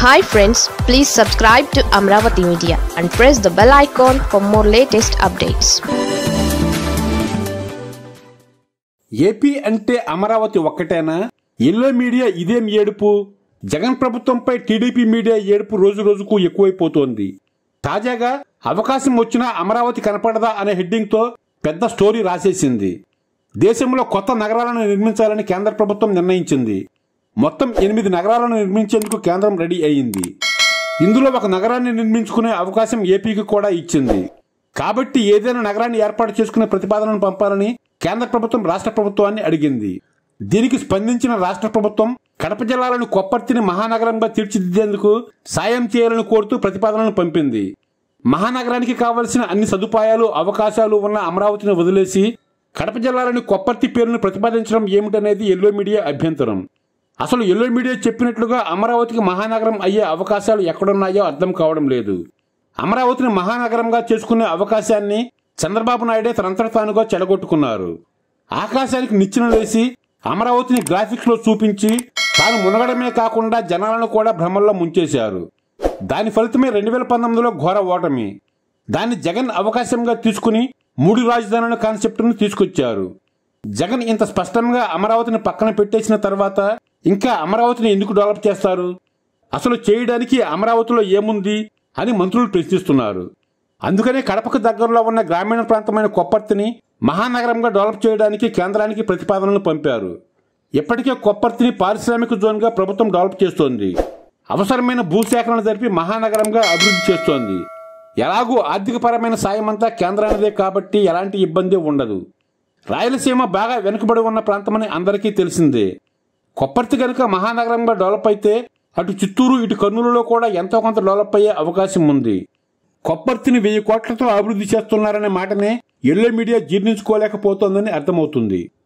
hi friends please subscribe to Amaravati media and press the bell icon for more latest updates AP అంటే Amaravati ఒక్కటేనా yellow media ఇదేం ఏడుపు జగన్ ప్రభుత్వంపై TDP media ఏడుపు రోజు రోజుకు ఎక్కువైపోతోంది తాజాగా అవకాశం వచ్చినా అమరావతి కనపడదా అనే హెడ్డింగ్తో పెద్ద స్టోరీ రాసేసింది దేశంలో కొత్త నగరాలను నిర్మించాలని కేంద్ర ప్రభుత్వం నిర్ణయించింది మొత్తం ఎనిమిది నగరాలను నిర్మించేందుకు కేంద్రం రెడీ అయింది ఇందులో ఒక నగరాన్ని నిర్మించుకునే అవకాశం ఏపీకి కూడా ఇచ్చింది కాబట్టి ఏదైనా నగరాన్ని ఏర్పాటు చేసుకునే ప్రతిపాదనను పంపాలని కేంద్ర ప్రభుత్వం రాష్ట్ర ప్రభుత్వాన్ని అడిగింది దీనికి స్పందించిన రాష్ట్ర ప్రభుత్వం కడప జిల్లాలోని కొప్పర్తిని మహానగరంగా తీర్చిదిద్దేందుకు సాయం చేయాలని కోరుతూ ప్రతిపాదనను పంపింది మహానగరానికి కావలసిన అన్ని సదుపాయాలు అవకాశాలు ఉన్న అమరావతిని వదిలేసి కడప జిల్లాలోని కొప్పర్తి పేరును ప్రతిపాదించడం ఏమిటనేది ఎల్లో మీడియా అభ్యంతరం అసలు ఎల్లో మీడియా చెప్పినట్లుగా అమరావతికి మహానగరం అయ్యే అవకాశాలు ఎక్కడున్నాయో అర్థం కావడం లేదు అమరావతిని మహానగరంగా చేసుకునే అవకాశాన్ని చంద్రబాబు నాయుడే తనంతట తానుగా చెడగొట్టుకున్నారు ఆకాశానికి నిచ్చెన వేసి అమరావతిని గ్రాఫిక్స్ లో చూపించి తాను మునగడమే కాకుండా జనాలను కూడా భ్రమల్లో ముంచేశారు దాని ఫలితమే రెండు వేల పంతొమ్మిదిలో ఘోర ఓటమి దాన్ని జగన్ అవకాశంగా తీసుకుని మూడు రాజధానుల కాన్సెప్ట్ను తీసుకొచ్చారు జగన్ ఇంత స్పష్టంగా అమరావతిని పక్కన పెట్టేసిన తర్వాత ఇంకా అమరావతిని ఎందుకు డెవలప్ చేస్తారు అసలు చేయడానికి అమరావతిలో ఏముంది అని మంత్రులు ప్రశ్నిస్తున్నారు అందుకనే కడపకు దగ్గరలో ఉన్న గ్రామీణ ప్రాంతమైన కొప్పర్తిని మహానగరంగా డెవలప్ చేయడానికి కేంద్రానికి ప్రతిపాదనలు పంపారు ఇప్పటికే కొప్పర్తిని పారిశ్రామిక జోన్గా ప్రభుత్వం డెవలప్ చేస్తోంది అవసరమైన భూసేకరణ జరిపి మహానగరంగా అభివృద్ధి చేస్తోంది ఎలాగూ ఆర్థికపరమైన సాయం అంతా కేంద్రానిదే కాబట్టి ఎలాంటి ఇబ్బంది ఉండదు రాయలసీమ బాగా వెనుకబడి ఉన్న ప్రాంతమని అందరికీ తెలిసిందే కొప్పర్తి కనుక మహానగరంగా డెవలప్ అయితే అటు చిత్తూరు ఇటు కర్నూలులో కూడా ఎంతో కొంత డెవలప్ అయ్యే అవకాశం ఉంది కొప్పర్తిని వెయ్యి కోట్లతో అభివృద్ధి చేస్తున్నారనే మాటనే ఎల్లో మీడియా జీర్ణించుకోలేకపోతోందని అర్థమవుతుంది